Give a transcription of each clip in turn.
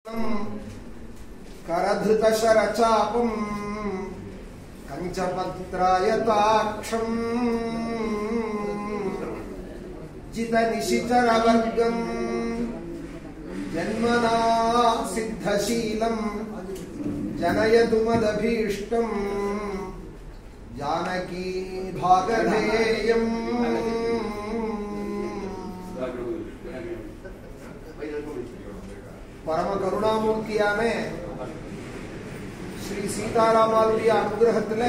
करधृतशरचापम् कञ्चपत्रायताक्षम् जितनिशिचरवर्गम् जन्मना सिद्धशीलम् जनयतु मदभीष्टम् जानकी भागधेयम् பரம கருணாமூர்த்தியான ஸ்ரீ சீதாராமாவுடைய அனுகிரகத்துல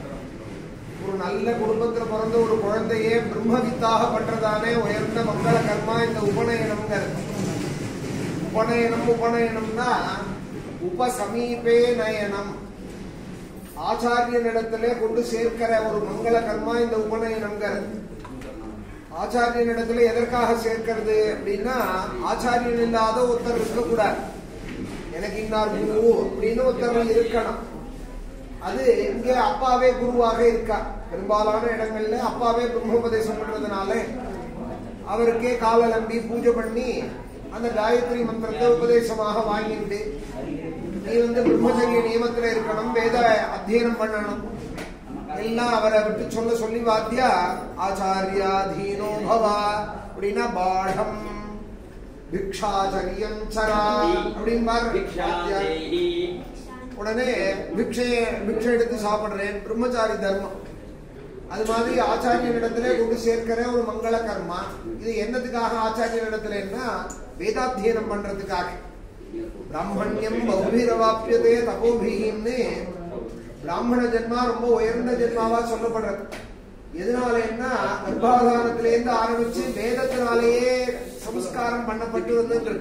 ஒரு நல்ல குடும்பத்துல பிறந்த ஒரு குழந்தையே பிரம்மவித்தாக பண்றதானே உயர்ந்த மங்கள கர்மா இந்த உபநயனம்ங்கிறது உபநயனம் உபநயனம்னா உபசமீபே நயனம் ஆச்சாரியனிடத்திலே கொண்டு சேர்க்கிற ஒரு மங்கள கர்மா இந்த உபநயனம்ங்கிறது ஆச்சாரியனிடத்துல எதற்காக சேர்க்கிறது அப்படின்னா ஆச்சாரியன் இல்லாத ஒருத்தர் இருக்கக்கூடாது எனக்கு இன்னார் குரு அப்படின்னு ஒருத்தர் இருக்கணும் அது இங்கே அப்பாவே குருவாக இருக்கா பெரும்பாலான இடங்கள்ல அப்பாவே பிரம்மோபதேசம் பண்றதுனால அவருக்கே கால நம்பி பூஜை பண்ணி அந்த காயத்ரி மந்திரத்தை உபதேசமாக வாங்கிட்டு நீ வந்து பிரம்மச்சரிய நியமத்துல இருக்கணும் வேத அத்தியனம் பண்ணணும் எல்லாம் அவரை விட்டு சொல்ல சொல்லி வாத்தியா ஆச்சாரியாதீனோ பவா அப்படின்னா பாடம் பிக்ஷாச்சரியம் சரா அப்படின்பார் வாத்தியார். உடனே பிக்ஷை பிக்ஷை எடுத்து சாப்பிடுறேன் பிரம்மச்சாரி தர்மம் அது மாதிரி ஆச்சாரியனிடத்திலே கொண்டு சேர்க்கிற ஒரு மங்கள கர்மா இது என்னத்துக்காக ஆச்சாரியனிடத்துலன்னா வேதாத்தியனம் பண்றதுக்காக பிராமணியம் பௌபீரவாப்பியதே தபோபின்னு பிராமண ஜென்மா ரொம்ப உயர்ந்த ஜென்மாவா சொல்லப்படுறது எதனாலன்னா கர்ப்பாதானத்திலேருந்து ஆரம்பிச்சு வேதத்தினாலேயே சம்ஸ்காரம் பண்ணப்பட்டு வந்து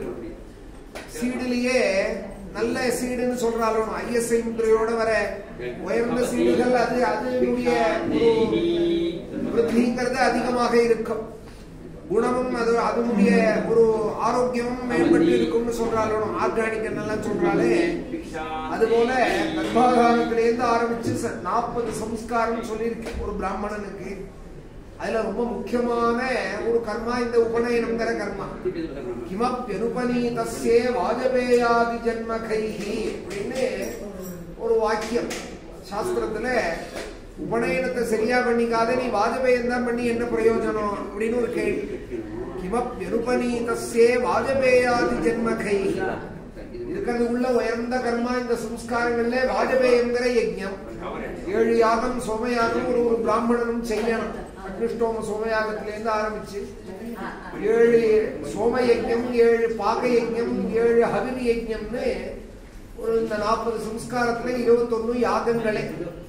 சீடுலயே நல்ல சீடுன்னு சொல்றாலும் ஐஎஸ்ஐ முத்திரையோட வர உயர்ந்த சீடுகள் அது அதனுடைய ஒரு விருத்திங்கிறது அதிகமாக இருக்கும் குணமும் அது அதனுடைய ஒரு ஆரோக்கியமும் மேம்பட்டு இருக்கும்னு சொல்றாலும் ஆர்கானிக் என்னெல்லாம் சொல்றாலே அதுபோல கர்ப்பாதாரத்திலேருந்து ஆரம்பிச்சு நாற்பது சம்ஸ்காரம் சொல்லியிருக்கு ஒரு பிராமணனுக்கு அதுல ரொம்ப முக்கியமான ஒரு கர்மா இந்த உபநயனம்ங்கிற கர்மா கிமப்யனுபனீதஸ்யே வாஜபேயாதி ஜன்ம கைஹி அப்படின்னு ஒரு வாக்கியம் சாஸ்திரத்துல உபநயனத்தை சரியா பண்ணிக்காத நீ வாஜபேயம் தான் பண்ணி என்ன பிரயோஜனம் அப்படின்னு ஒரு கேள்வி கிமப்யனுபனீதஸ்யே வாஜபேயாதி ஜன்ம கைஹி இருக்கிறது உள்ள உயர்ந்த கர்மா இந்த சம்ஸ்காரங்கள்ல வாஜபேயங்கிற யஜ்ஞம் ஏழு யாகம் சோமயாகம் ஒரு ஒரு பிராமணனும் செய்யணும் அக்னிஷ்டோம சோமயாகத்திலேருந்து ஆரம்பிச்சு ஏழு சோம யஜ்ஞம் ஏழு பாக யஜ்ஞம் ஏழு ஹவிரி யஜ்ஞம்னு ஒரு இந்த நாற்பது சம்ஸ்காரத்துல இருபத்தொன்னு யாகங்களே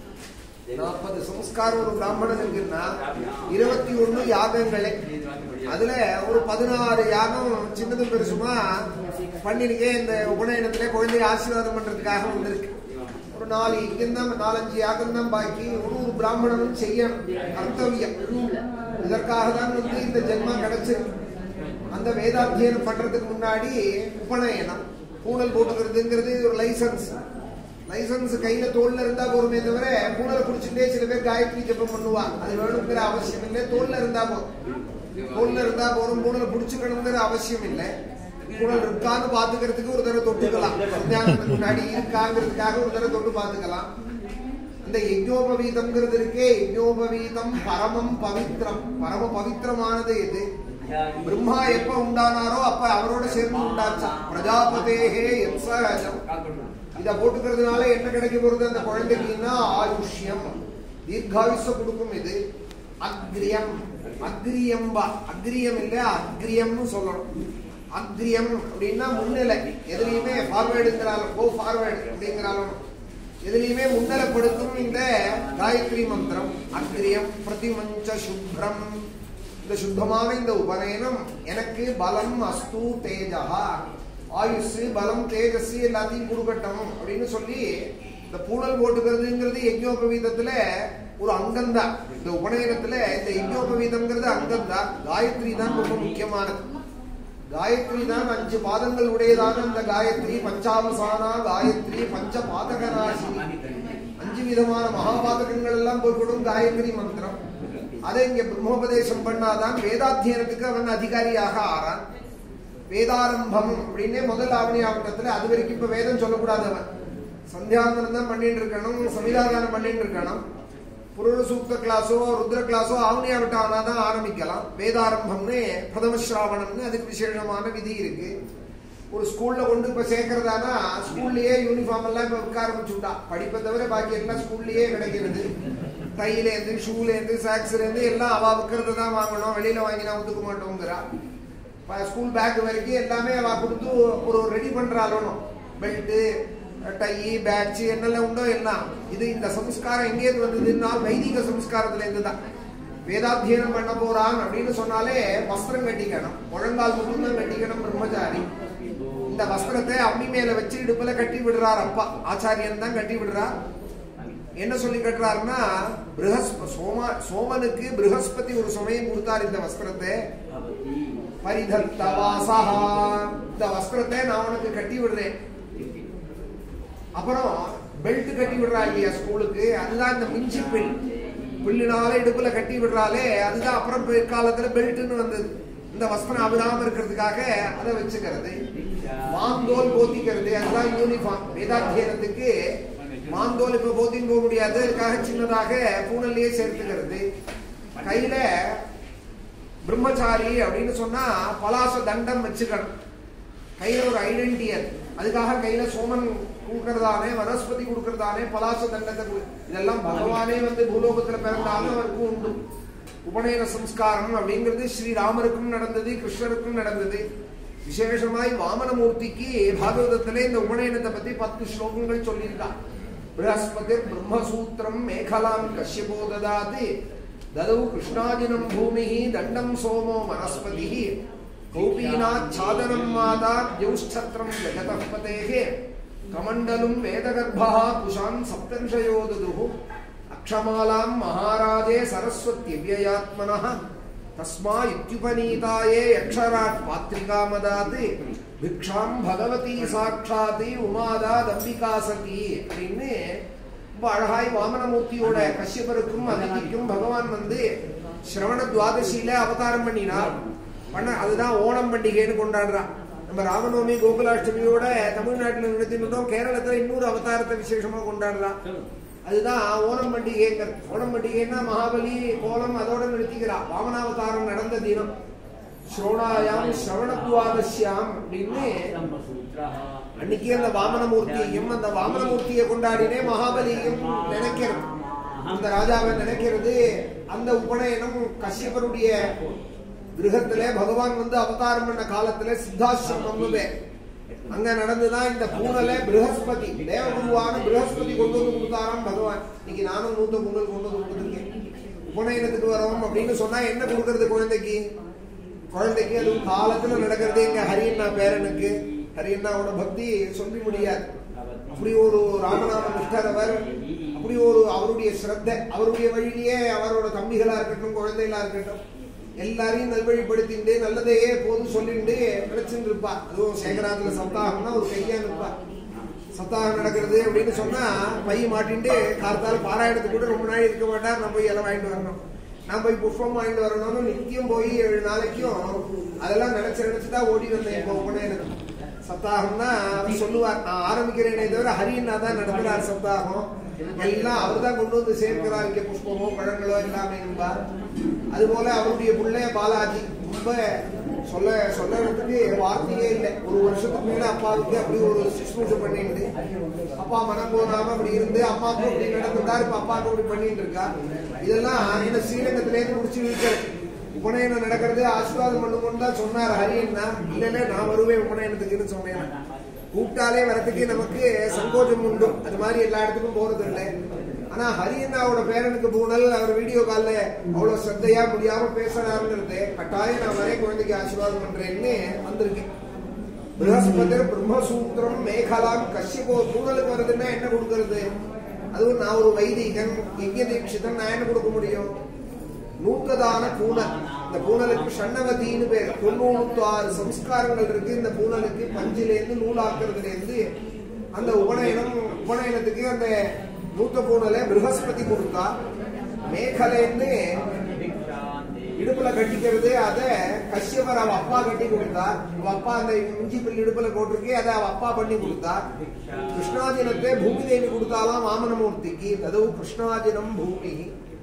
நாற்பது சம்ஸ்காரம் ஒரு பிராமணன் இருக்குன்னா இருபத்தி ஒண்ணு யாகங்களே அதுல ஒரு பதினாறு யாகம் சின்னதும் பெருசுமா பண்ணிருக்கேன் இந்த உபநயனத்துல குழந்தைய ஆசீர்வாதம் பண்றதுக்காக வந்திருக்கு ஒரு நாலு யஜ்யம் தான் நாலஞ்சு யாகம் தான் பாக்கி ஒரு ஒரு பிராமணனும் செய்யணும் கர்த்தவியம் இதற்காக தான் வந்து இந்த ஜென்மா கிடைச்சிருக்கு அந்த வேதாத்தியனம் பண்றதுக்கு முன்னாடி உபநயனம் பூனல் போட்டுக்கிறதுங்கிறது ஒரு லைசன்ஸ் லைசன்ஸ் கையில தோல்ல இருந்தா போருமே தவிர பூனலை குடிச்சுட்டே சில பேர் காயத்ரி ஜெபம் பண்ணுவா அது வேணுங்கிற அவசியம் இல்லை தோல்ல இருந்தா போதும் தோல்ல இருந்தா போதும் பூனலை புடிச்சுக்கணுங்கிற அவசியம் இல்லை பூனல் இருக்கான்னு பாத்துக்கிறதுக்கு ஒரு தடவை தொட்டுக்கலாம் சந்தியானத்துக்கு முன்னாடி இருக்காங்கிறதுக்காக ஒரு தடவை தொட்டு பாத்துக்கலாம் இந்த யஜ்ஞோபவீதம்ங்கிறது இருக்கே யஜ்ஞோபவீதம் பரமம் பவித்ரம் பரம பவித்திரமானது எது பிரம்மா எப்ப உண்டானாரோ அப்ப அவரோட சேர்ந்து உண்டாச்சா பிரஜாபதேகே எம்சகஜம் இத போட்டுக்கிறதுனால என்ன கிடைக்க போறது அந்த குழந்தைக்குன்னா ஆயுஷ்யம் தீர்காயுஷ கொடுக்கும் இது அக்ரியம் அக்ரியம்பா அக்ரியம் இல்ல அக்ரியம்னு சொல்லணும் அக்ரியம் அப்படின்னா முன்னிலை எதுலையுமே ஃபார்வேர்டுங்கிறாலும் கோ ஃபார்வேர்டு அப்படிங்கிறாலும் எதுலையுமே முன்னிலைப்படுத்தும் இந்த காயத்ரி மந்திரம் அக்ரியம் பிரதிமஞ்ச சுப்ரம் இந்த சுத்தமான இந்த உபநயனம் எனக்கு பலம் அஸ்து தேஜா ஆயுஷ் பலம் தேஜஸ் எல்லாத்தையும் கொடுக்கட்டும் அப்படின்னு சொல்லி இந்த பூனல் போட்டுக்கிறதுங்கிறது யஜ்ஞோபவீதத்துல ஒரு அங்கம் தான் இந்த உபநயனத்துல இந்த யஜ்ஞோபவீதம்ங்கிறது அங்கம் தான் காயத்ரி தான் ரொம்ப முக்கியமானது காயத்ரி தான் அஞ்சு பாதங்கள் உடையதான அந்த காயத்ரி பஞ்சாவசானா காயத்ரி பஞ்ச பாதகராசி அஞ்சு விதமான மகாபாதகங்கள் எல்லாம் போய்விடும் காயத்ரி மந்திரம் அதை இங்க பிரம்மோபதேசம் பண்ணாதான் வேதாத்தியனத்துக்கு அவன் அதிகாரியாக ஆறான் வேதாரம்பம் அப்படின்னே முதல் ஆவணி ஆவட்டத்துல அது வரைக்கும் இப்ப வேதம் சொல்லக்கூடாது அவன் சந்தியாந்தனம் தான் பண்ணிட்டு இருக்கணும் சமிதாதானம் பண்ணிட்டு இருக்கணும் புருட சூக்த கிளாஸோ ருத்ர கிளாஸோ ஆவணி ஆவட்டம் ஆனாதான் ஆரம்பிக்கலாம் வேதாரம்பம்னு பிரதம ஸ்ராவணம்னு அதுக்கு விசேஷமான விதி இருக்கு ஒரு ஸ்கூல்ல கொண்டு இப்ப சேர்க்கறதானா ஸ்கூல்லயே யூனிஃபார்ம் எல்லாம் இப்ப விற்க ஆரம்பிச்சுட்டா படிப்பை தவிர பாக்கி எல்லாம் ஸ்கூல்லயே கிடைக்கிறது டைல இருந்து ஷூல இருந்து சாக்ஸ்ல இருந்து எல்லாம் அவ விற்கிறது தான் வாங்கணும் வெளியில வாங்கினா ஒத்துக்க மாட்டோங்கிறா ஸ்கூல் பேக் வரைக்கும் எல்லாமே அவ கொடுத்து ஒரு ரெடி பண்றாலும் பெல்ட்டு டை பேட்ச் என்னெல்லாம் உண்டோ எல்லாம் இது இந்த சம்ஸ்காரம் எங்கேருந்து வந்ததுன்னா வைதிக சம்ஸ்காரத்துல இருந்து தான் வேதாத்தியனம் பண்ண போறான் அப்படின்னு சொன்னாலே வஸ்திரம் கட்டிக்கணும் முழங்கால் முழுந்தும் கட்டிக்கணும் பிரம்மச்சாரி இந்த வஸ்திரத்தை அம்மி மேல வச்சு இடுப்புல கட்டி விடுறார் அப்பா ஆச்சாரியன் தான் கட்டி விடுறார் என்ன சொல்லி கட்டுறாருன்னா பிருகஸ்ப சோமா சோமனுக்கு பிருகஸ்பதி ஒரு சமயம் கொடுத்தார் இந்த வஸ்திரத்தை பரிதத்தவாசா இந்த வஸ்திரத்தை நான் உனக்கு கட்டி விடுறேன் அப்புறம் பெல்ட் கட்டி விடுறா இல்லையா ஸ்கூலுக்கு அதுதான் இந்த மிஞ்சி பில் பில்லுனால இடுப்புல கட்டி விடுறாலே அதுதான் அப்புறம் பிற்காலத்துல பெல்ட்னு வந்தது இந்த வஸ்திரம் அவிடாம இருக்கிறதுக்காக அதை வச்சுக்கிறது மாந்தோல் போத்திக்கிறது அதுதான் யூனிஃபார்ம் வேதாத்தியனத்துக்கு மாந்தோல் இப்ப போத்தின்னு போக முடியாது அதுக்காக சின்னதாக பூனல்லையே சேர்த்துக்கிறது கையில பிரம்மச்சாரி அப்படின்னு சொன்னா பலாச தண்டம் வச்சுக்கணும் கையில ஒரு ஐடென்டி அது அதுக்காக கையில சோமன் கொடுக்கறதானே வனஸ்பதி கொடுக்கறதானே பலாச தண்டத்தை கொடு- இதெல்லாம் பகவானே வந்து பூலோகத்துல பிறந்தாலும் அவருக்கு உண்டு உபநயன சம்ஸ்காரம் அப்படிங்கிறது ஸ்ரீராமருக்கும் நடந்தது கிருஷ்ணருக்கும் நடந்தது விசேஷமாய் வாமனமூர்த்திக்கு பாகவதத்திலே இந்த உபநயனத்தை பத்தி பத்து ஸ்லோகங்கள் சொல்லியிருக்கா பிரகஸ்பதி பிரம்மசூத்திரம் மேகலாம் கஷ்யபோ ததாதி ததவு கிருஷ்ணாஜினம் பூமி தண்டம் சோமோ வனஸ்பதி கௌபீனாச்சாதனம் மாதா யௌஷ்சத்திரம் ஜகதः பதேகே கமண்டலும் வேதகர்பः குஷான் சப்தர்ஷயோ ததுः அக்ஷமாலாம் மகாராஜே சரஸ்வத்யவ்யயாத்மனः தஸ்மா இத்யுபநீதாயே யக்ஷராட் பாத்ரிகாமதாத் பிக்ஷாம் பகவதி சாட்சாதி உமாதா தம்பிகா சதி அப்படின்னு ரொம்ப அழகாய் வாமனமூர்த்தியோட கஷ்யபருக்கும் அதிதிக்கும் பகவான் வந்து சிரவண துவாதசியில அவதாரம் பண்ணினார் பண்ண அதுதான் ஓணம் பண்டிகைன்னு கொண்டாடுறான் நம்ம ராமநவமி கோகுலாஷ்டமியோட தமிழ்நாட்டில் நடத்தினோம் கேரளத்துல இன்னொரு அவதாரத்தை விசேஷமா கொண்டாடுறான் அதுதான் ஓணம் பண்டிகைங்கிறது ஓணம் பண்டிகைன்னா மகாபலி கோலம் அதோட நிறுத்திக்கிறான் வாமனாவதாரம் நடந்த தினம் ஸ்ரோணாயாம் ஸ்ரவணத்வாதசியாம் அப்படின்னு அன்னைக்கு அந்த வாமனமூர்த்தியையும் அந்த வாமனமூர்த்தியை கொண்டாடினே மகாபலியும் நினைக்கிறது அந்த ராஜாவை நினைக்கிறது அந்த உபநயனம் கஷ்யபருடைய கிரகத்துல பகவான் வந்து அவதாரம் பண்ண காலத்துல சித்தாசிரமம்னு பேர் அங்க நடந்துதான் இந்த பூனலை பிரகஸ்பதி தேவகுருவான பிரகஸ்பதி கொண்டு வந்து கொடுத்தாராம் பகவான் இன்னைக்கு நானும் நூத்த பொங்கல் கொண்டு வந்து கொடுத்துருக்கேன் உபநயனத்துக்கு வரோம் அப்படின்னு சொன்னா என்ன கொடுக்கறது குழந்தைக்கு குழந்தைக்கு அதுவும் காலத்துல நடக்கிறது எங்க ஹரியண்ணா பேரனுக்கு ஹரியண்ணாவோட பக்தி சொல்லி முடியாது அப்படி ஒரு ராமநாம நிஷ்டரவர் அப்படி ஒரு அவருடைய ஸ்ரத்தை அவருடைய வழியிலேயே அவரோட தம்பிகளா இருக்கட்டும் குழந்தைகளா இருக்கட்டும் எல்லாரையும் நல்வழிப்படுத்திட்டு நல்லதையே போது சொல்லிட்டு நினைச்சுட்டு இருப்பா அதுவும் சேகராத்துல சப்தாகம்னா ஒரு கையா நிற்பா சப்தாகம் நடக்கிறது அப்படின்னு சொன்னா பை மாட்டிட்டு கார்த்தால் பாராயணத்துக்கு கூட ரொம்ப நாள் இருக்க மாட்டார் நான் போய் எல்லாம் வாங்கிட்டு வரணும் நான் போய் புஷ்பம் வாங்கிட்டு வரணும்னு நித்தியம் போய் ஏழு நாளைக்கும் அதெல்லாம் நினைச்சு நினைச்சுதான் ஓடி வந்தேன் இப்போ உபநயனம் சப்தாகம்னா அவர் சொல்லுவார் நான் ஆரம்பிக்கிறேனே தவிர ஹரியண்ணா தான் நடத்துறார் சப்தாகம் எல்லாம் அவர் தான் கொண்டு வந்து சேர்க்கிறார் இங்க புஷ்பமோ பழங்களோ எல்லாமே என்பார் அதுபோல அவருடைய பிள்ளை பாலாஜி ரொம்ப சொல்ல சொல்லறதுக்கு வார்த்தையே இல்லை ஒரு வருஷத்துக்கு மேல அப்பாவுக்கு அப்படி ஒரு சுஷ்ரூஷம் பண்ணிட்டு அப்பா மனம் போதாம அப்படி இருந்து அம்மாவுக்கு அப்படி நடந்துட்டார் இப்ப அப்பாவுக்கு அப்படி பண்ணிட்டு இருக்கா இதெல்லாம் இந்த ஸ்ரீரங்கத்திலே இருந்து முடிச்சு இருக்கிறது உபநயனம் நடக்கிறது ஆசீர்வாதம் பண்ணுங்கன்னு தான் சொன்னார் ஹரியன்னா இல்ல இல்ல நான் வருவேன் உபநயனத்துக்குன்னு சொன்னேன் கூப்பிட்டாலே வரதுக்கு நமக்கு சங்கோஜம் உண்டு அது மாதிரி எல்லா இடத்துக்கும் போறது இல்லை ஆனா ஹரியண்ணாவோட பேரனுக்கு பூனல் அவர் வீடியோ கால்ல அவ்வளவு ஸ்ரத்தையா முடியாம பேசுறாருங்கிறது கட்டாயம் நான் வரே குழந்தைக்கு ஆசீர்வாதம் பண்றேன்னு வந்திருக்கேன் பிரகஸ்பதர் பிரம்மசூத்திரம் மேகலாம் கஷ்யபோ பூனலுக்கு வருதுன்னா என்ன கொடுக்கறது அதுவும் நான் ஒரு வைதிகன் யஜ்ய தீட்சிதன் நான் என்ன கொடுக்க முடியும் நூற்றதான பூனல் இந்த பூனலுக்கு ஷண்ணவதின்னு பேர் தொண்ணூத்தி ஆறு சம்ஸ்காரங்கள் இருக்கு இந்த பூனலுக்கு பஞ்சிலேருந்து நூலாக்குறதுல இருந்து அந்த உபநயனம் உபநயனத்துக்கு அந்த நூத்த பூனலை பிரகஸ்பதி கொடுத்தா மேகலேன்னு இடுப்புல கட்டிக்கிறது அத கஷ்யபர் அவ அப்பா கட்டி கொடுத்தார் அவ அப்பா அந்த இஞ்சி பில் இடுப்புல போட்டிருக்கே அதை அவ அப்பா பண்ணி கொடுத்தார் கிருஷ்ணாஜினத்தை பூமி தேவி கொடுத்தாலாம் வாமனமூர்த்திக்கு அதுவும் கிருஷ்ணாஜினம் பூமி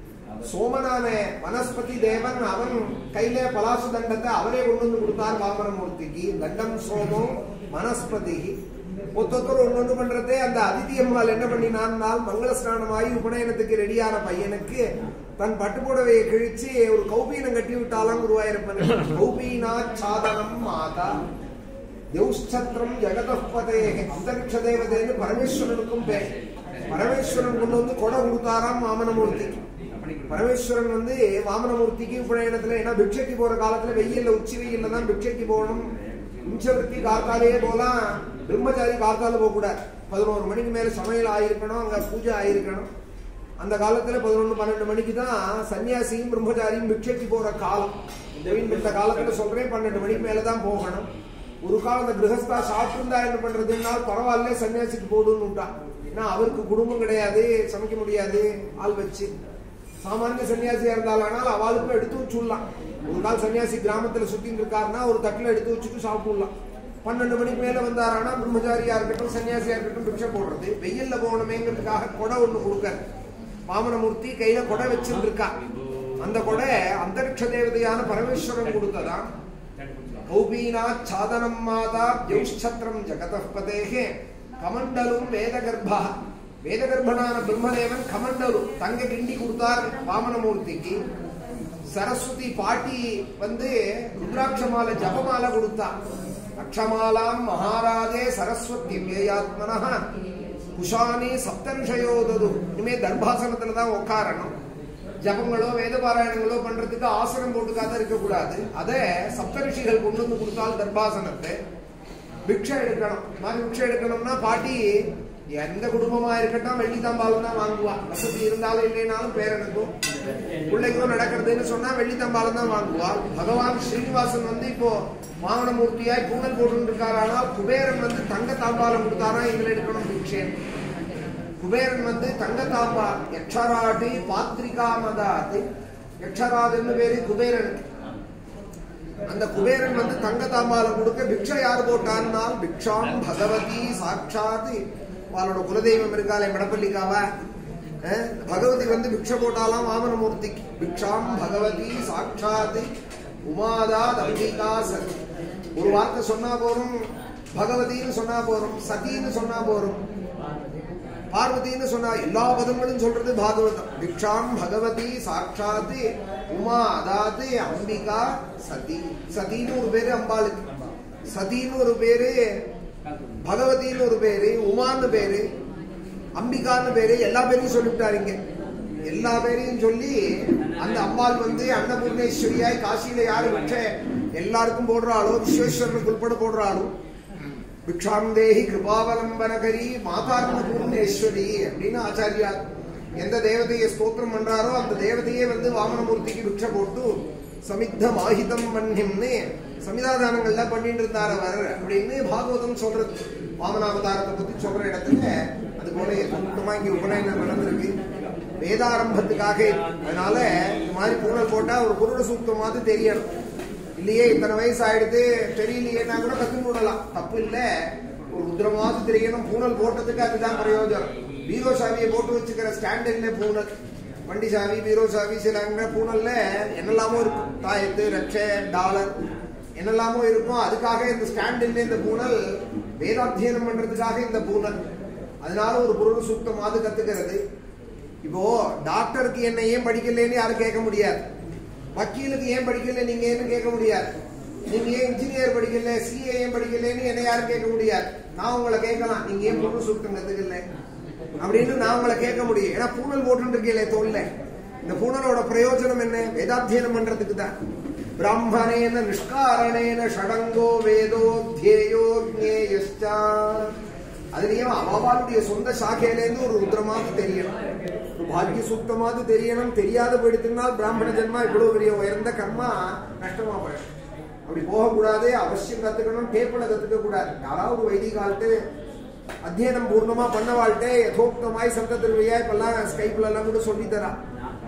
சோமனான வனஸ்பதி தேவன் அவன் கையில பலாசு தண்டத்தை அவரே கொண்டு வந்து கொடுத்தார் வாமனமூர்த்திக்கு தண்டம் சோமம் வனஸ்பதி ஒத்தொத்தர் ஒண்ணு ஒண்ணு பண்றதே அந்த அதிதி அம்மாள் என்ன பண்ணினான்னால் மங்கள ஸ்நானமாகி உபநயனத்துக்கு ரெடியான பையனுக்கு தன் பட்டுப்புடவையை கிழிச்சு ஒரு கௌபீனம் கட்டி விட்டாலாம் குருவாயிருப்பன் கௌபீனா சாதனம் மாதா தேவுஷ்சத்திரம் ஜெகதப்பதே அந்தரிக்ஷ தேவதைன்னு பரமேஸ்வரனுக்கும் பேர் பரமேஸ்வரன் கொண்டு வந்து கொடை கொடுத்தாராம் வாமனமூர்த்திக்கு பரமேஸ்வரன் வந்து வாமனமூர்த்திக்கு உபநயனத்துல ஏன்னா பிக்ஷைக்கு போற காலத்துல வெயில்ல உச்சி வெயில்ல தான் பிக்ஷைக்கு போகணும் இஞ்சவர்த்தி காத்தாலேயே போலாம் பிரம்மச்சாரி காத்தால போக கூடாது பதினோரு மணிக்கு மேல சமையல் ஆயிருக்கணும் அங்க பூஜை ஆயிருக்கணும் அந்த காலத்துல பதினொன்னு பன்னெண்டு மணிக்கு தான் சன்னியாசியும் பிரம்மச்சாரியும் பிக்ஷைக்கு போற காலம் இந்த காலத்துல சொல்றேன் பன்னெண்டு மணிக்கு மேலதான் போகணும் ஒரு காலம் அந்த கிரகஸ்தா சாப்பிட்டுருந்தா என்ன பண்றதுன்னா பரவாயில்ல சன்னியாசிக்கு போடுன்னு விட்டான் ஏன்னா அவருக்கு குடும்பம் கிடையாது சமைக்க முடியாது ஆள் வச்சு சாமானிய சன்னியாசியா இருந்தாலும் அவளுக்கும் எடுத்து வச்சுடலாம் ஒரு கால் சன்னியாசி கிராமத்துல சுத்தின்னு இருக்காருன்னா ஒரு தட்டுல எடுத்து வச்சுட்டு சாப்பிடலாம் பன்னெண்டு மணிக்கு மேல வந்தாரானா பிரம்மச்சாரியா இருக்கட்டும் சன்னியாசியா இருக்கட்டும் பிக்ஷை போடுறது வெயில்ல போகணுமேங்கிறதுக்காக கொடை ஒண்ணு கொடுக்கறது வாமனமூர்த்தி கையில கொடை வச்சுட்டு இருக்கா அந்த கொடை அந்தரிக்ஷ தேவதையான பரமேஸ்வரன் கொடுத்ததா கௌபீனா சாதனம் மாதா ஜௌஷ்சத்திரம் ஜெகதப்பதேகே கமண்டலும் வேதகர்ப்பா வேதகர்ப்பனான பிரம்மதேவன் கமண்டலு தங்க கிண்டி கொடுத்தார் வாமனமூர்த்திக்கு சரஸ்வதி பாட்டி வந்து ருத்ராட்ச மாலை ஜபமாலை கொடுத்தா அக்ஷமாலாம் மகாராஜே சரஸ்வதி வேயாத்மனா குஷானி சப்தரிஷயோதது இனிமே தர்பாசனத்துல தான் உட்காரணும் ஜபங்களோ வேத பாராயணங்களோ பண்றதுக்கு ஆசனம் போட்டுக்காத இருக்கக்கூடாது அத சப்தரிஷிகள் கொண்டு வந்து கொடுத்தால் தர்பாசனத்தை பிக்ஷை எடுக்கணும் இந்த மாதிரி பிக்ஷை எடுக்கணும்னா பாட்டி எந்த குடும்பமா இருக்கட்டும் வெள்ளி தாம்பாலம் தான் வாங்குவா வசதி இருந்தாலும் இல்லைனாலும் பேரனுக்கும் பிள்ளைக்கும் நடக்கிறதுன்னு சொன்னா வெள்ளி தாம்பாலம் தான் வாங்குவா பகவான் ஸ்ரீனிவாசன் வந்து இப்போ வாகனமூர்த்தியாய் பூனல் போட்டு இருக்காரானால் குபேரன் வந்து தங்க தாம்பாலம் கொடுத்தாரா இதுல எடுக்கணும் பிக்ஷை குபேரன் வந்து தங்க தாம்பா யக்ஷராட்டி பாத்ரிகா மதாத்து யக்ஷராஜன்னு பேரு குபேரனுக்கு அந்த குபேரன் வந்து தங்க தாம்பாலம் கொடுக்க பிக்ஷை யார் போட்டான்னால் பிக்ஷாம் பகவதி சாட்சாத் அவளோட குலதெய்வம் இருக்காளே மடப்பள்ளிக்காவா அஹ், பகவதி வந்து பிக்ஷை போட்டாலாம் வாமனமூர்த்திக்கு பிக்ஷாம் பகவதி சாட்சாத் உமாதா அம்பிகா சதி ஒரு வார்த்தை சொன்னா போறோம் பகவதின்னு சொன்னா போறோம் சதின்னு சொன்னா போறோம் பார்வதின்னு சொன்னா எல்லா பதங்களும் சொல்றது பாகவதம் பிக்ஷாம் பகவதி சாட்சாத் உமா அதாவது அம்பிகா சதி சதின்னு ஒரு பேரு அம்பாளுக்கு சதின்னு ஒரு பேரு பகவதின்னு ஒரு பேரு உமான்னு பேரு அம்பிகான்னு பேரு எல்லா பேரையும் சொல்லிவிட்டாருங்க எல்லா பேரையும் சொல்லி அந்த அம்பாள் வந்து அன்னபூர்ணேஸ்வரியாய் காசியில யாரு விட்ட எல்லாருக்கும் போடுறாளோ விஸ்வேஸ்வரனுக்கு உட்பட போடுறாளோ பிக்ஷாம் தேஹி கிருபாவலம்பனகரி மாதார்ம பூர்ணேஸ்வரி அப்படின்னு ஆச்சாரியா எந்த தேவதையை ஸ்தோத்திரம் பண்றாரோ அந்த தேவதையே வந்து வாமனமூர்த்திக்கு பிக்ஷை போட்டு சமித்த மாஹிதம் மன்னிம்னு சமிதாதானங்கள்ல பண்ணிட்டு இருந்தார் அவர் அப்படின்னு பாகவதம் சொல்றது வாமனாவதாரத்தை பத்தி சொல்ற இடத்துல அது போல சுத்தமா இங்க உபநயனம் நடந்திருக்கு வேதாரம்பத்துக்காக அதனால இந்த மாதிரி பூனல் போட்டா ஒரு புருட சூக்தமாவது தெரியணும் இல்லையே இத்தனை வயசு ஆயிடுது தெரியலையேன்னா கூட கத்து விடலாம் தப்பு இல்ல ஒரு ருத்ரமாவது தெரியணும் பூனல் போட்டதுக்கு அதுதான் பிரயோஜனம் பீரோ சாவியை போட்டு வச்சுக்கிற ஸ்டாண்ட் இல்ல பூனல் வண்டி சாவி பீரோ சாவி சில அங்க பூனல்ல என்னெல்லாமோ இருக்கும் தாயத்து ரட்சை டாலர் என்னெல்லாமோ இருக்கும் அதுக்காக இந்த ஸ்டாண்ட் இல்ல இந்த பூனல் வேதாத்தியனம் பண்றதுக்காக இந்த பூனல் அதனால ஒரு பொருள் சூக்தமாவது கத்துக்கிறது இப்போ டாக்டருக்கு என்ன ஏன் படிக்கலன்னு யாரும் கேட்க முடியாது வக்கீலுக்கு ஏன் படிக்கல நீங்க ஏன்னு கேட்க முடியாது நீங்க ஏன் இன்ஜினியர் படிக்கல சிஏ ஏன் படிக்கலன்னு என்ன யாரும் கேட்க முடியாது நான் உங்களை கேட்கலாம் நீங்க ஏன் பொருள் சூக்தம் கத்துக்கல அப்படின்னு நான் உங்களை கேட்க முடியும் ஏன்னா பூனல் போட்டு இருக்கீங்களே தோல்ல இந்த பூனலோட பிரயோஜனம் என்ன வேதாத்தியனம் பண்றதுக்கு தான் பிராமணேன நிஷ்காரணேன ஷடங்கோ வேதோ தியேயோ ஜ்ஞேயஷ்டா அதுலயும் அவளுடைய சொந்த சாக்கையிலேருந்து ஒரு ருத்ரமாவது தெரியணும் ஒரு பாக்கிய சூக்தமாவது தெரியணும் தெரியாத போயிடுத்துனால் பிராமண ஜென்மா இவ்வளவு பெரிய உயர்ந்த கர்மா நஷ்டமா போயிடும் அப்படி போகக்கூடாது அவசியம் கத்துக்கணும் டேப்பில் கத்துக்க கூடாது யாராவது வைதிக ஆள்கிட்ட அத்தியனம் பூர்ணமா பண்ணவாள்கிட்ட யதோக்தமாய் சப்த திருவையா இப்பெல்லாம் ஸ்கைப்ல எல்லாம் கூட சொல்லி தரா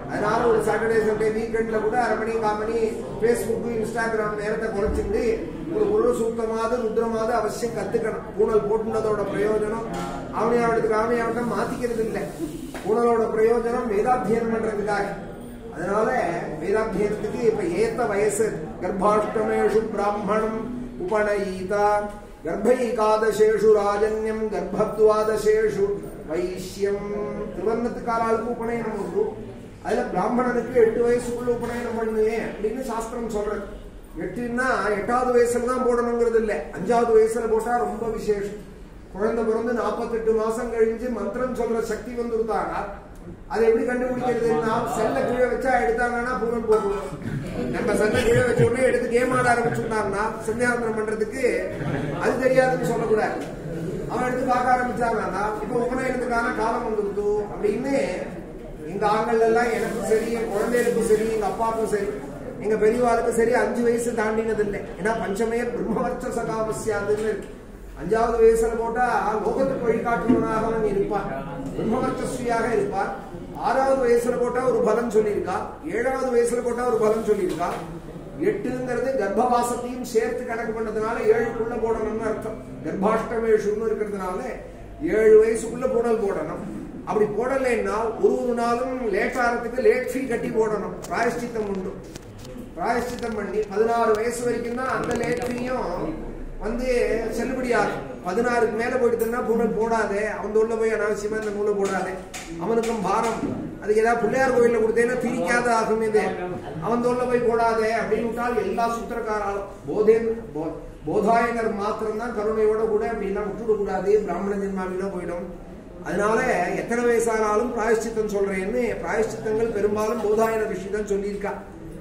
அதனால ஒரு சாட்டர்டே சண்டே வீக்கெண்ட்ல கூட அரை மணி கால் மணி ஃபேஸ்புக் இன்ஸ்டாகிராம் நேரத்தை குறைச்சிட்டு ஒரு குரு சூக்தமாவது ருத்ரமாவது அவசியம் கத்துக்கணும் பூனல் போட்டுனதோட பிரயோஜனம் அவனையாவதுக்கு அவனையாவட்டம் மாத்திக்கிறது இல்லை பூனலோட பிரயோஜனம் வேதாத்தியனம் பண்றதுக்காக அதனால வேதாத்தியனத்துக்கு இப்ப ஏத்த வயசு கர்ப்பாஷ்டமேஷு பிராமணம் உபநயீதா கர்ப்பைகாதசேஷு ராஜன்யம் கர்ப்பத்வாதசேஷு வைஷ்யம் திருவண்ணத்துக்கார ஆளுக்கு உபநயனம் உண்டு அதுல பிராமணனுக்கு எட்டு வயசுக்குள்ள உபநயனம் பண்ணுவே அப்படின்னு சாஸ்திரம் சொல்றது எட்டுன்னா எட்டாவது வயசுல தான் போடணுங்கிறது இல்ல அஞ்சாவது வயசுல போட்டா ரொம்ப விசேஷம் குழந்தை பிறந்து நாற்பத்தெட்டு மாசம் கழிஞ்சு மந்திரம் சொல்ற சக்தி வந்துருத்தானா அதை எப்படி கண்டுபிடிக்கிறதுன்னா செல்ல கீழே வச்சா எடுத்தாங்கன்னா பூரன் போடுவோம் நம்ம செல்ல கீழே வச்ச உடனே எடுத்து கேம் ஆட ஆரம்பிச்சுட்டான்னா சந்தியாவந்தனம் பண்றதுக்கு அது தெரியாதுன்னு சொல்லக்கூடாது அவன் எடுத்து பார்க்க ஆரம்பிச்சானா இப்ப உபநயனத்துக்கான காலம் வந்துருது அப்படின்னு எங்க ஆண்கள் எல்லாம் எனக்கும் சரி என் குழந்தைகளுக்கும் சரி எங்க அப்பாவுக்கும் சரி எங்க பெரியவாளுக்கும் சரி அஞ்சு வயசு தாண்டினது இல்லை ஏன்னா பஞ்சமே பிரம்மவர்ச்ச சகாவசியாதுன்னு இருக்கு அஞ்சாவது வயசுல போட்டா லோகத்துக்கு வழிகாட்டுவனாக அவன் இருப்பான் பிரம்மவர்ச்சஸ்வியாக இருப்பான் ஆறாவது வயசுல போட்டா ஒரு பலன் சொல்லியிருக்கா ஏழாவது வயசுல போட்டா ஒரு பலன் சொல்லியிருக்கா எட்டுங்கிறது கர்ப்பவாசத்தையும் சேர்த்து கணக்கு பண்ணதுனால ஏழுக்குள்ள போடணும்னு அர்த்தம் கர்ப்பாஷ்டமேஷுன்னு இருக்கிறதுனால ஏழு வயசுக்குள்ள போடல் போடணும் அப்படி போடலைன்னா ஒரு ஒரு நாளும் லேட் ஆகிறதுக்கு லேட் ஃபீ கட்டி போடணும் பிராயஷ்டித்தம் உண்டு பிராயஷ்டித்தம் பண்ணி பதினாறு வயசு வரைக்கும் தான் அந்த லேட் ஃபீயும் வந்து செல்லுபடியாகும் பதினாறுக்கு மேல போயிட்டுன்னா பூனல் போடாதே அவன் உள்ள போய் அனாவசியமா இந்த நூலை போடாதே அவனுக்கும் பாரம் அதுக்கு ஏதாவது பிள்ளையார் கோயில்ல கொடுத்தேன்னா திரிக்காத ஆகும் இது அவன் தோல்ல போய் போடாதே அப்படின்னு விட்டால் எல்லா சுத்திரக்காராலும் போதே போ- போதாயனர் மாத்திரம்தான் கருணையோட கூட அப்படின்னா விட்டுவிட கூடாது பிராமண ஜென்மாவினா போயிடும் அதனால எத்தனை வயசானாலும் பிராயஷ்சித்தம் சொல்றேன்னு பிராயஷ்சித்தங்கள் பெரும்பாலும் போதாயன ரிஷி தான் சொல்லியிருக்கா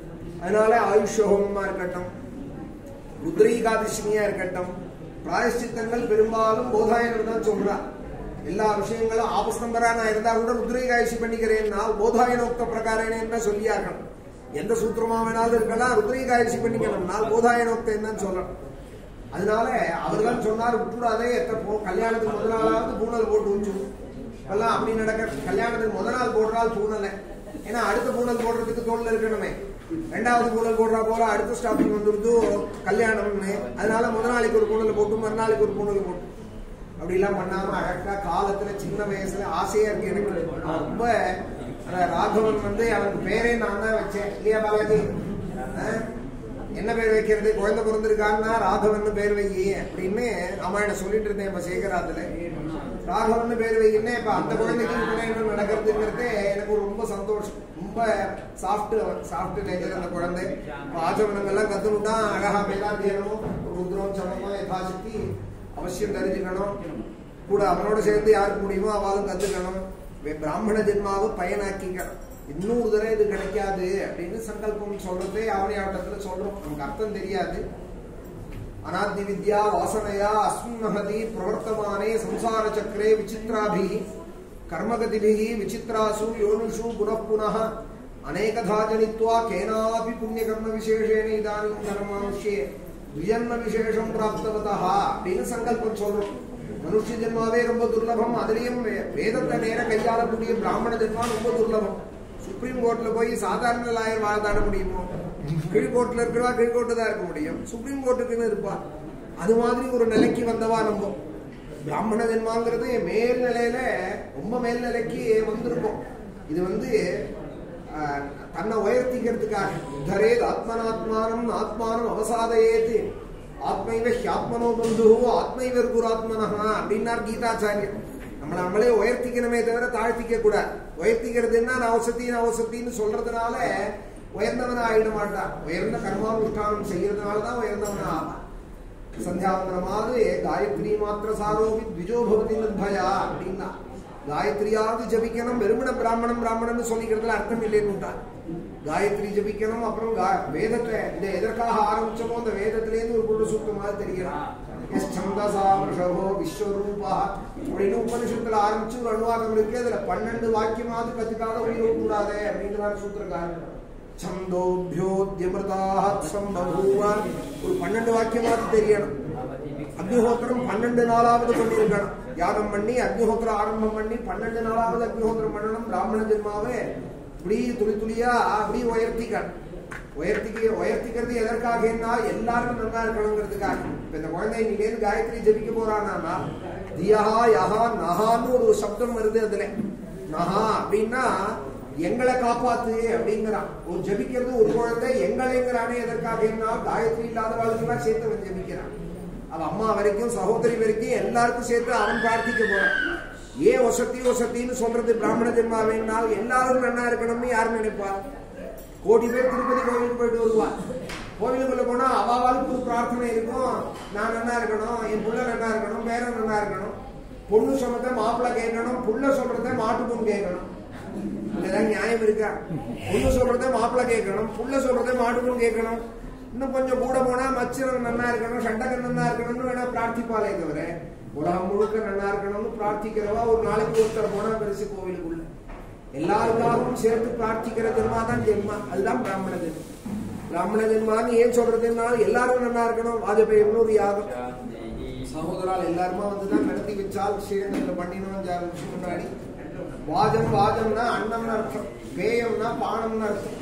அதனால ஆயுஷ் ஹோமமா இருக்கட்டும் ருத்ரீகாதிஷ்ணியா இருக்கட்டும் பிராயஷ்சித்தங்கள் பெரும்பாலும் போதாயனர் தான் சொல்றா எல்லா விஷயங்களும் ஆபஸ்தம்பரா நான் இருந்தா கூட ருத்ரீகாயசி பண்ணிக்கிறேன்னா போதாயனோக்த பிரகாரேன்னு தான் சொல்லியாகணும் எந்த சூத்திரமா வேணாலும் இருக்கலாம் ருத்ரீகாயசி பண்ணிக்கணும்னா போதாயனோக்தம் தான் சொல்லணும் அதனால அவர் தான் சொன்னார் விட்டுடாதே எத்த போ கல்யாணத்துக்கு முதல் நாளாவது பூனல் போட்டு உஞ்சு எல்லாம் அப்படி நடக்க கல்யாணத்துக்கு முத நாள் போடுறால் பூனலை ஏன்னா அடுத்த பூனல் போடுறதுக்கு தோல்ல இருக்கணுமே ரெண்டாவது பூனல் போடுறா போல அடுத்த ஸ்டாப்பிங் வந்துருது கல்யாணம்னு அதனால முத நாளைக்கு ஒரு பூனல் போட்டு மறுநாளைக்கு ஒரு பூனல் போட்டு அப்படி எல்லாம் பண்ணாம அழகா காலத்துல சின்ன வயசுல ஆசையா இருக்கு எனக்கு நான் ரொம்ப அந்த ராகவன் வந்து அவனுக்கு பேரே நான் தான் வச்சேன் இல்லையா பாலாஜி ஆ? என்ன பேர் வைக்கிறது குழந்தை பிறந்திருக்கான்னா ராகவன் பேர் வை அப்படின்னு ராமாயணம் சொல்லிட்டு இருந்தேன் இப்ப சேகராத்துல ராகவன் பேர் வைன்னு இப்ப அந்த குழந்தைக்கு உபநயனம் நடக்கிறதுங்கிறதே எனக்கு ஒரு ரொம்ப சந்தோஷம் ரொம்ப சாஃப்ட் சாஃப்ட் நேச்சர் அந்த குழந்தை இப்ப ஆச்சமனங்கள்லாம் கத்துனுட்டா அழகா மேலாத்தியனும் ருத்ரம் சமமா யதாசக்தி அவசியம் தெரிஞ்சுக்கணும் கூட அவனோட சேர்ந்து யாருக்கு முடியுமோ அவளும் கத்துக்கணும் வே- பிராமண ஜென்மாவை பயனாக்கிக்கணும் இன்னொரு தடவை இது கிடைக்காது அப்படின்னு சங்கல்பம் சொல்றதே ஆவணி ஆட்டத்துல சொல்றோம் நமக்கு அர்த்தம் தெரியாது அநாத்தி வித்யா வாசனையா அஸ்மின் மகதி பிரவர்த்தமானே சம்சார சக்கரே விசித்ராபி கர்மகதிபி விசித்ராசு யோனிஷு புனః புனः அநேகதா ஜனித்வா கேனாபி புண்ணியகர்ம விசேஷேன இதானிம் கர்மானுஷ்யே துயன்ம விசேஷம் பிராப்தவதா அப்படின்னு சங்கல்பம் சொல்றோம் மனுஷ ஜென்மாவே ரொம்ப துர்லபம் அதுலயும் வே- வேதத்தை நேர கையாளக்கூடிய பிராமண ஜென்மா ரொம்ப துர்லபம் சுப்ரீம் கோர்ட்ல போய் சாதாரண லாயர் வாதாட முடியுமோ கீழ்கோர்ட்ல இருக்கிறவா கீழ்கோர்ட்டு தான் இருக்க முடியும் சுப்ரீம் கோர்ட்டுக்குன்னு இருப்பா அது மாதிரி ஒரு நிலைக்கு வந்தவா நம்ம பிராமண ஜென்மாங்கிறது மேல் நிலையில ரொம்ப மேல் நிலைக்கு வந்திருக்கும் இது வந்து ஆஹ், தன்னை உயர்த்திக்கிறதுக்காக உத்தரேத் ஆத்மனாத்மானம் ஆத்மானம் அவசாதையேத்து ஆத்மைவ ஹியாத்மனோ பந்து ஆத்மைவ குராத்மனஹா அப்படின்னார் கீதாச்சாரியர் நம்மளை நம்மளே உயர்த்திக்கணுமே தவிர தாழ்த்திக்க கூடாது உயர்த்திக்கிறதுன்னா நான் அவசத்தி நான் அவசத்தின்னு சொல்றதுனால உயர்ந்தவனா ஆயிட மாட்டான் உயர்ந்த கர்மானுஷ்டானம் செய்யறதுனால தான் உயர்ந்தவனா ஆவான் சந்தியாவந்தனமாவது காயத்ரி மாத்திர சாரோபி த்விஜோ பவதி நிர்பயா அப்படின்னா காயத்ரியாவது ஜபிக்கணும் வெறுமன பிராமணம் பிராமணன் சொல்லிக்கிறதுல அர்த்தம் இல்லைன்னு காயத்ரி ஜபிக்கணும் அப்புறம் கா- வேதத்தை இதை எதற்காக ஆரம்பிச்சோமோ அந்த வேதத்திலேருந்து ஒரு புள்ள சூக்தமாக தெரிகிறது எஸ் சந்தசா விஷவோ விஸ்வரூபா அப்படின்னு உபனிஷத்துல ஆரம்பிச்சு ஒரு அணுவாக்கம் இருக்கு அதுல பன்னெண்டு வாக்கியமாவது கத்துக்காத உயிர் கூடாதே அப்படின்றார் சூத்திரக்காரர் சந்தோபியோத்யமிருதாக சம்பூவ ஒரு பன்னெண்டு வாக்கியமாவது தெரியணும் அக்னிஹோத்திரம் பன்னெண்டு நாளாவது பண்ணியிருக்கணும் யாகம் பண்ணி அக்னிஹோத்திரம் ஆரம்பம் பண்ணி பன்னெண்டு நாளாவது அக்னிஹோத்திரம் பண்ணணும் பிராமண ஜென்மாவே இப்படி துளி துளியா அப்படி உயர்த்திக்க உயர்த்திக்க உயர்த்திக்கிறது எதற்காகன்னா எல்லாரும் நல்லா இருக்கணுங்கிறதுக்காக இப்ப இந்த குழந்தை இன்னிலேருந்து காயத்ரி ஜபிக்க போறானா தியஹா யஹா நஹான்னு ஒரு சப்தம் வருது அதுல நஹா அப்படின்னா எங்களை காப்பாத்து அப்படிங்கிறான் ஒரு ஜபிக்கிறது ஒரு குழந்தை எங்களைங்கிறானே எதற்காகன்னா காயத்ரி இல்லாதவாளுக்கெல்லாம் சேர்த்து அவன் ஜபிக்கிறான் அவ அம்மா வரைக்கும் சகோதரி வரைக்கும் எல்லாருக்கும் சேர்த்து அவன் பிரார்த்திக்க போறான் ஏன் ஒசத்தி ஒசத்தின்னு சொல்றது பிராமண ஜென்மாவேனால் எல்லாரும் நன்னா இருக்கணும்னு யார் நினைப்பா கோடி பேர் திருப்பதி கோவிலுக்கு போயிட்டு வருவா கோவிலுக்குள்ள போனா அவாவாளுக்கு ஒரு பிரார்த்தனை இருக்கும் நான் நல்லா இருக்கணும் என் புள்ள நல்லா இருக்கணும் பேரன் நல்லா இருக்கணும் பொண்ணு சொல்றத மாப்பிள்ளை கேட்கணும் புள்ள சொல்றத மாட்டு பொண்ணு கேட்கணும் இதெல்லாம் நியாயம் இருக்கா பொண்ணு சொல்றத மாப்பிள்ளை கேட்கணும் புள்ள சொல்றத மாட்டு பொண்ணு கேட்கணும் இன்னும் கொஞ்சம் கூட போனா மச்சரம் நல்லா இருக்கணும் சண்டகன் நல்லா இருக்கணும்னு வேணா பிரார்த்திப்பாளே தவிர உலகம் முழுக்க நல்லா இருக்கணும்னு பிரார்த்திக்கிறவா ஒரு நாளைக்கு ஒருத்தர் போனா பெருசு கோவிலுக்குள்ள எல்லாருக்காகவும் சேர்த்து பிரார்த்திக்கிற ஜென்மா தான் ஜென்மா அதுதான் பிராமண ஜென்மா பிராமண ஜென்மான்னு ஏன் சொல்றதுன்னா எல்லாரும் நல்லா இருக்கணும் வாஜபேயம்னு ஒரு யாகம் சகோதரால் எல்லாருமா வந்துதான் நடத்தி வச்சால் ஸ்ரீரங்கத்துல பண்ணினோம் அஞ்சாறு வருஷம் முன்னாடி வாஜம் வாஜம்னா அன்னம்னு அர்த்தம் பேயம்னா பானம்னு அர்த்தம்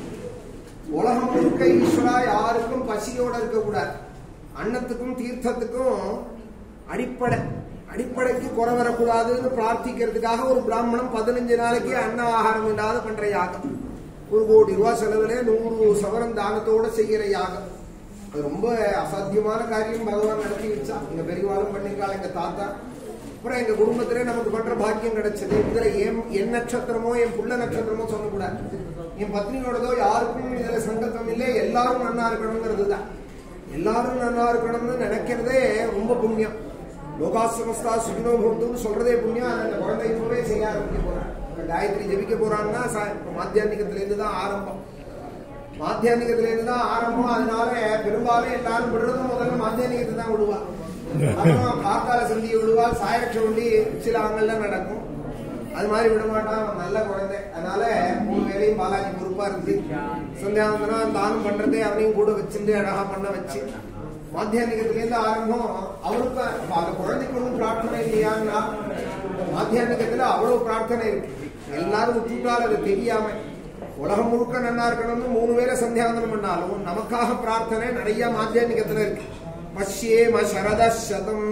உலகம் முழுக்க ஈஸ்வரா யாருக்கும் பசியோட இருக்கக்கூடாது அன்னத்துக்கும் தீர்த்தத்துக்கும் அடிப்படை அடிப்படைக்கு குறை வரக்கூடாதுன்னு பிரார்த்திக்கிறதுக்காக ஒரு பிராமணன் பதினஞ்சு நாளைக்கு அன்ன ஆகாரம் இல்லாத பண்ற யாகம் ஒரு கோடி ரூபாய் செலவுல நூறு சவரம் தானத்தோட செய்யற யாகம் அது ரொம்ப அசாத்தியமான காரியம் பகவான் நடத்தி வச்சா எங்க பெரியவாளும் பண்ணிருக்காள் எங்க தாத்தா அப்புறம் எங்க குடும்பத்திலே நமக்கு பண்ற பாக்கியம் கிடைச்சது இதுல என் என் நட்சத்திரமோ என் புள்ள நட்சத்திரமோ சொல்லக்கூடாது என் பத்னியோடதோ யாருக்கும் இதுல சங்கத்தம் இல்லை எல்லாரும் நன்னா இருக்கணுங்கிறது தான் எல்லாரும் நல்லா இருக்கணும்னு நினைக்கிறதே ரொம்ப புண்ணியம் லோகாசமஸ்தா சுகினோ பவந்துன்னு சொல்றதே புண்ணியம் அதை அந்த குழந்தை இப்பவே செய்ய ஆரம்பிக்க போறான் இப்ப காயத்ரி ஜபிக்க போறான்னா சா- இப்ப மாத்தியானிகத்துல இருந்து தான் ஆரம்பம் மாத்தியானிகத்துல இருந்து தான் ஆரம்பம் அதனால பெரும்பாலும் எல்லாரும் விடுறதும் முதல்ல மாத்தியானிகத்தை தான் விடுவா அப்புறம் காத்தால சந்தியை விடுவா சாயரட்ச வண்டி சில ஆங்கள்ல நடக்கும் அது மாதிரி விட மாட்டான் அவன் நல்ல குழந்தை அதனால மூணு வேலையும் பாலாஜி பொறுப்பா இருந்து சந்தியாவந்தனம் தானம் பண்றதே அவனையும் கூட வச்சிருந்து அழகா பண்ண வச்சு மாத்தியானிகத்துல இருந்து ஆரம்பம் அவனுக்கு அப்ப அந்த குழந்தைக்கு ஒன்றும் பிரார்த்தனை இல்லையான்னா மாத்தியானிகத்துல அவ்வளவு பிரார்த்தனை இருக்கு எல்லாரும் விட்டுட்டால் அது தெரியாம உலகம் முழுக்க நன்னா இருக்கணும்னு மூணு வேளை சந்தியாவந்தனம் பண்ணாலும் நமக்காக பிரார்த்தனை நிறைய மாத்தியானிகத்துல இருக்கு பஷ்யேம சரத சதம்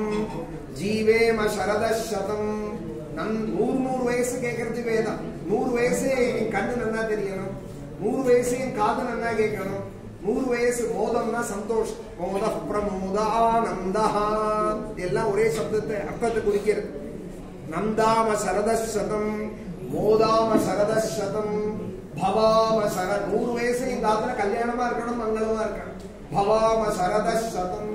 ஜீவேம சரத சதம் நம் நூறு நூறு வயசு கேட்கறது வேதம் நூறு வயசு என் கண்ணு நன்னா தெரியணும் நூறு வயசு என் காது நன்னா கேட்கணும் நூறு வயசு மோதம்னா சந்தோஷம் மோத பிரமோத ஆனந்தா எல்லாம் ஒரே சப்தத்தை அர்த்தத்தை குறிக்கிறது நந்தாம சரதசதம் மோதாம சரதசதம் பவாம சர நூறு வயசு இந்த ஆத்துல கல்யாணமா இருக்கணும் மங்களமா இருக்கணும் பவாம சரதசதம்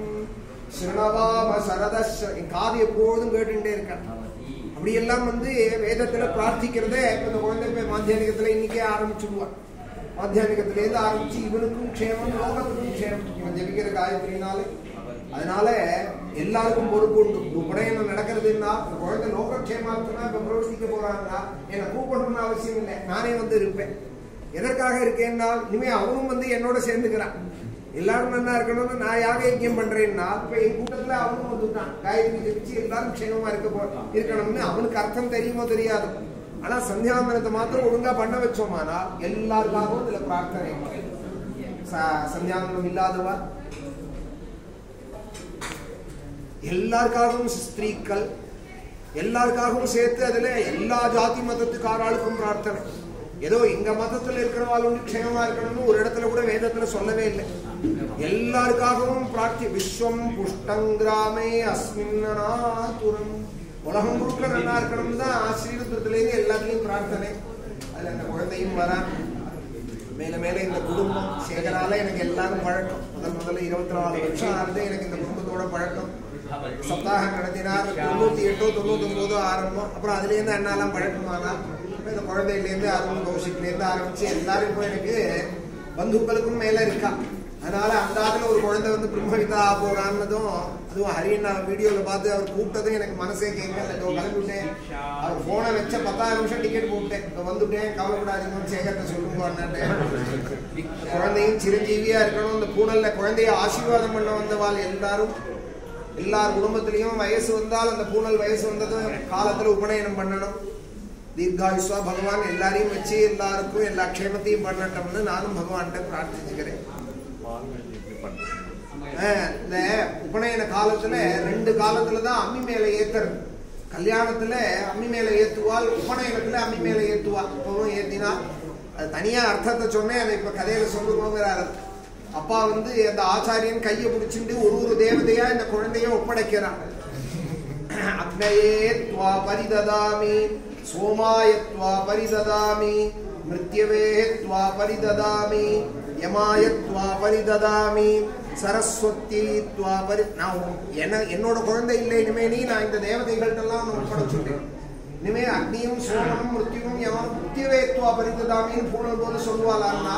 சிரணவாம சரதச என் காது எப்பொழுதும் கேட்டுட்டே இருக்கேன் அப்படி எல்லாம் வந்து வேதத்துல பிரார்த்திக்கிறதே இப்ப இந்த குழந்தை போய் மாத்தியானிகத்துல இன்னைக்கே ஆரம்பிச்சுடுவான் மாத்தியானிகத்துல இருந்து ஆரம்பிச்சு இவனுக்கும் க்ஷேமம் லோகத்துக்கும் க்ஷேமம் இவன் ஜெபிக்கிற காயத்ரினாலே அதனால எல்லாருக்கும் பொறுப்பு உண்டு இந்த உபநயனம் நடக்கிறதுன்னா இந்த குழந்தை லோகக்ஷேமார்த்தமா இப்ப பிரவர்த்திக்க போறாங்கன்னா என்னை கூப்பிடணும்னு அவசியம் இல்லை நானே வந்து இருப்பேன் எதற்காக இருக்கேன்னா இனிமே அவனும் வந்து என்னோட சேர்ந்துக்கிறான் எல்லாரும் நல்லா இருக்கணும்னு நான் யாக யஜ்யம் பண்றேன்னா இப்ப என் கூட்டத்துல அவனும் வந்துட்டான் காயத்ரி ஜெபிச்சு எல்லாரும் க்ஷேமமா இருக்க போ இருக்கணும்னு அவனுக்கு அர்த்தம் தெரியுமோ தெரியாது ஆனா சந்தியாவந்தனத்தை மாத்திரம் ஒழுங்கா பண்ண வச்சோமானா எல்லாருக்காகவும் இதுல பிரார்த்தனை ச- சந்தியாவந்தனம் இல்லாதவா எல்லாருக்காகவும் ஸ்திரீக்கள் எல்லாருக்காகவும் சேர்த்து அதுல எல்லா ஜாதி மதத்துக்காராளுக்கும் பிரார்த்தனை ஏதோ எங்க மதத்துல இருக்கிறவாள் க்ஷேமமா இருக்கணும்னு ஒரு இடத்துல கூட வேதத்துல சொல்லவே இல்லை எல்லாருக்காகவும் பிரார்த்தி விஸ்வம் புஷ்டம் கிராமே அஸ்மின்னனாதுரம் உலகம் முழுக்க நல்லா இருக்கணும் தான் ஸ்ரீருத்திரத்திலேருந்து எல்லாத்துலயும் பிரார்த்தனை அதுல அந்த குழந்தையும் வரான் மேல மேல இந்த குடும்பம் சேகரால எனக்கு எல்லாரும் பழக்கம் முதல் முதல்ல இருபத்தி நாலு வருஷம் ஆனது எனக்கு இந்த குடும்பத்தோட பழக்கம் சப்தாகம் நடத்தினார் தொண்ணூத்தி எட்டோ தொண்ணூத்தி ஒன்பதோ ஆரம்பம் அப்புறம் அதுல இருந்து அண்ணாலாம் பழக்கமானால் அப்புறம் இந்த குழந்தையில இருந்து அருண் கௌஷிக்ல இருந்து ஆரம்பிச்சு எல்லாரும் இப்போ எனக்கு பந்துக்களுக்கும் மேல இருக்கா அதனால அந்த ஆத்துல ஒரு குழந்தை வந்து பிரம்மவிதா ஆக போறான்னதும் அதுவும் ஹரியண்ணா வீடியோல பார்த்து அவர் கூப்பிட்டதும் எனக்கு மனசே கேட்கல இதோ கிளம்பிவிட்டேன் அவர் போனை வச்ச பத்தாயிரம் நிமிஷம் டிக்கெட் போட்டேன் இப்போ வந்துட்டேன் கவலைப்படாதீங்கன்னு சேகர்ட்ட சொல்லுங்க அண்ணாட்டேன் குழந்தையும் சிரஞ்சீவியா இருக்கணும் இந்த பூனல்ல குழந்தைய ஆசீர்வாதம் பண்ண வந்தவாள் எல்லாரும் எல்லார் குடும்பத்திலையும் வயசு வந்தால் அந்த பூனல் வயசு வந்ததும் காலத்துல உபநயனம் பண்ணணும் தீர்காயுஸ்வா பகவான் எல்லாரையும் வச்சு எல்லாருக்கும் எல்லா க்ஷேமத்தையும் பண்ணட்டோம்னு நானும் பகவான்கிட்ட பிரார்த்திச்சுக்கிறேன் ஆஹ் இந்த உபநயன காலத்துல ரெண்டு காலத்துல தான் அம்மி மேல ஏத்துறது கல்யாணத்துல அம்மி மேல ஏத்துவாள் உபநயனத்துல அம்மி மேல ஏத்துவா இப்பவும் ஏத்தினா அது தனியா அர்த்தத்தை சொன்னேன் அதை இப்ப கதையில சொல்லுவோங்கிறாரு அப்பா வந்து அந்த ஆச்சாரியன் கையை பிடிச்சிட்டு ஒரு ஒரு தேவதையா இந்த குழந்தைய ஒப்படைக்கிறான் அக்னயே त्वा परिददामि सोमाय त्वा परिददामि मृत्यवे त्वा परिददामि யமாய त्वा परिददामि சரஸ்வதி त्वा பரி நான் உன்- என்ன என்னோட குழந்தை இல்லை இனிமே நீ நான் இந்த தேவதைகள்ட்டெல்லாம் நான் ஒப்படைச்சுட்டேன் இனிமே அக்னியும் சோமனும் மிருத்யுவும் யமனும் மிருத்யுவே त्वा परिददाமின்னு போன போது சொல்லுவாளான்னா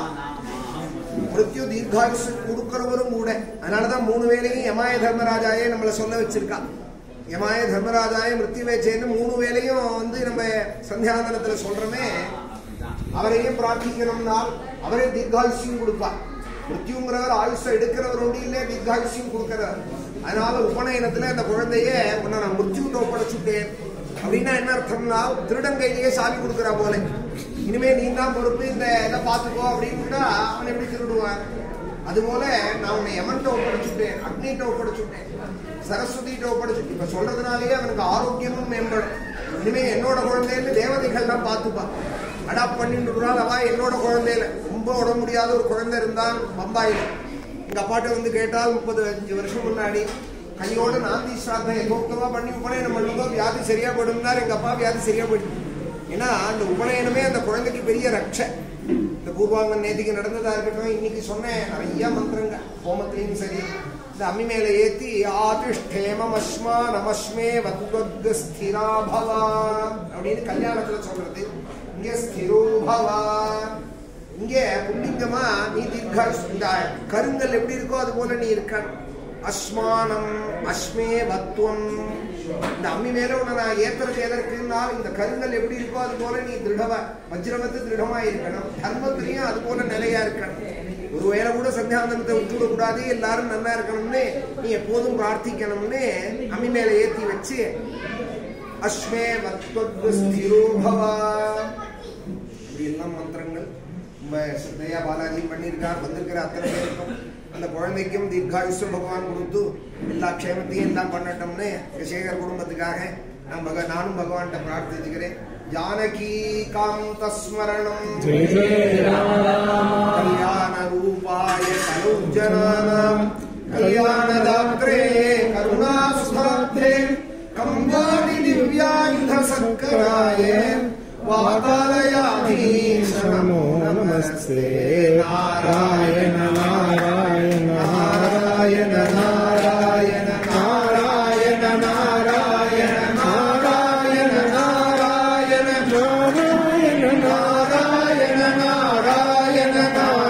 மிருத்யு தீர்காயுசு கொடுக்கிறவரும் கூட அதனாலதான் மூணு வேளையும் யமாய தர்மராஜாயே நம்மளை சொல்ல வச்சிருக்கா யமாய தர்மராஜாய மிருத்யுவேச்சேன்னு மூணு வேளையும் வந்து நம்ம சந்தியாந்தனத்துல சொல்றோமே அவரையும் பிரார்த்திக்கணும்னால் அவரே தீர்காயுஷியும் கொடுப்பார் மிருத்யுங்கிறவர் ஆயுஷ எடுக்கிறவரோடு இல்லையே தீர்காயுஷியும் கொடுக்கிறவர் அதனால உபநயனத்துல அந்த குழந்தைய உன்னை நான் மிருத்யுட்ட ஒப்படைச்சுட்டேன் அப்படின்னா என்ன அர்த்தம்னா திருடன் கையிலேயே சாவி கொடுக்குறா போல இனிமே நீ தான் பொறுப்பு இந்த இதை பார்த்துக்கோ அப்படின்னா அவன் எப்படி திருடுவான் அதுபோல நான் உன்னை யமன்ட்ட ஒப்படைச்சுட்டேன் அக்னிட்ட ஒப்படைச்சுட்டேன் சரஸ்வதிட்ட ஒப்படைச்சு இப்ப சொல்றதுனாலேயே அவனுக்கு ஆரோக்கியமும் மேம்படும் இனிமே என்னோட குழந்தைன்னு தேவதைகள் தான் பார்த்துப்பா அடாப்ட் பண்ணிட்டு அவ என்னோட குழந்தையில ரொம்ப உடம்பு முடியாத ஒரு குழந்தை இருந்தான் பம்பாயில எங்க அப்பாட்ட வந்து கேட்டால் முப்பது அஞ்சு வருஷம் முன்னாடி கையோட நாந்தி ஸ்ராத்தம் யதோக்தமா பண்ணி உபநயனம் பண்ணும்போது வியாதி சரியா படும்னாரு எங்க அப்பா வியாதி சரியா போயிடுச்சு ஏன்னா அந்த உபநயனமே அந்த குழந்தைக்கு பெரிய ரட்சை இந்த பூர்வாங்கன் நேதிக்கு நடந்ததா இருக்கட்டும் இன்னைக்கு சொன்னேன் நிறைய மந்திரங்க ஹோமத்திலையும் சரி இந்த அம்மி மேல ஏத்தி ஆதிஷ்டேமம் அஸ்மா நமஸ்மே வத்வத் ஸ்திரா பவா அப்படின்னு கல்யாணத்துல சொல்றது இங்க ஸ்திரோ பவா இங்க புல்லிங்கமா நீ தீர்காயுஷ் இந்த கருங்கல் எப்படி இருக்கோ அது போல நீ இருக்க அஸ்மானம் அஸ்மே வத்துவம் இந்த அம்மி மேல உன்னை நான் ஏத்துறது எதற்குன்னா இந்த கருங்கல் எப்படி இருக்கோ அது போல நீ திருடவா வஜ்ரவத்து திருடமா இருக்கணும் தர்மத்திலையும் அது போல நிலையா இருக்கணும் ஒரு வேளை கூட சந்தியாந்தனத்தை விட்டுவிட கூடாது எல்லாரும் நல்லா இருக்கணும்னு நீ எப்போதும் பிரார்த்திக்கணும்னு அம்மி மேல ஏத்தி வச்சு அஸ்மே வத்வத் ஸ்திரோ பவா இப்படி எல்லாம் மந்திரங்கள் ரொம்ப ஸ்ரத்தையா பாலாஜி பண்ணியிருக்கார் வந்திருக்கிற அத்தனை பேருக்கும் அந்த குழந்தைக்கும் தீர்காயுஷ பகவான் கொடுத்து எல்லா க்ஷேமத்தையும் எல்லாம் பண்ணட்டோம்னு எங்க சேகர் குடும்பத்துக்காக நான் பக நானும் பகவான்கிட்ட பிரார்த்திச்சுக்கிறேன் ஜானகி காந்த ஸ்மரணம் ஜெய ஜெய ராம் கல்யாண ரூபாய கலௌஜனானாம் கல்யாணதாத்ரே கருணாஸ்தாத்ரே கம்பாடி திவ்யாயுத சக்கராய வாதாலயாதீஷ நமோ நமஸ்தே நாராயண நாராயண நாராயண நாராயண நாராயண நாராயண நாராயண நாராயண நாராயண நாராயண நாராயண நாராயண